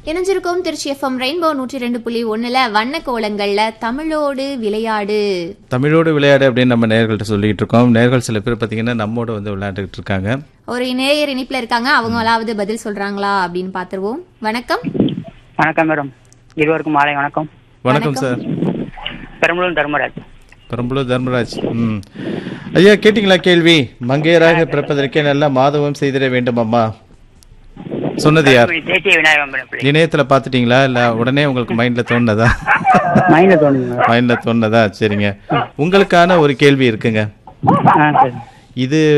இணைஞ்சிருக்கோம் Trichy FM rainbow நூற்றி ரெண்டு புள்ளி ஒண்ணுல வண்ண கோலங்கள்ல தமிழோடு விளையாடு தமிழோடு விளையாடு அப்படின்னு நம்ம நேர்கள்ட்ட சொல்லிட்டு இருக்கோம் நேர்கள் சில பேர் பார்த்தீங்கன்னா நம்மோட வந்து விளையாண்டுட்டு இருக்காங்க ஒரு நேயர் இனிப்புல இருக்காங்க அவங்களாவது பதில் சொல்றாங்களா அப்படின்னு பாத்துருவோம் வணக்கம் வணக்கம் மேடம் இருவருக்கும் மாலை வணக்கம் வணக்கம் சார் பெரம்பலூர் தர்மராஜ் பெரம்பலூர் தர்மராஜ் ம் ஐயா கேட்டிங்களா கேள்வி மங்கையராக பிறப்பதற்கே நல்ல மாதவம் செய்திட வேண்டும் அம்மா சொன்னது யார் தேசிய விநாயகம் பிள்ளை இணையத்துல பாத்துட்டீங்களா இல்ல உடனே உங்களுக்கு மைண்ட்ல தோணுனதா மைண்ட்ல தோணுங்க மைண்ட்ல தோணுனதா சரிங்க உங்களுக்கான ஒரு கேள்வி இருக்குங்க ஆ சரி இது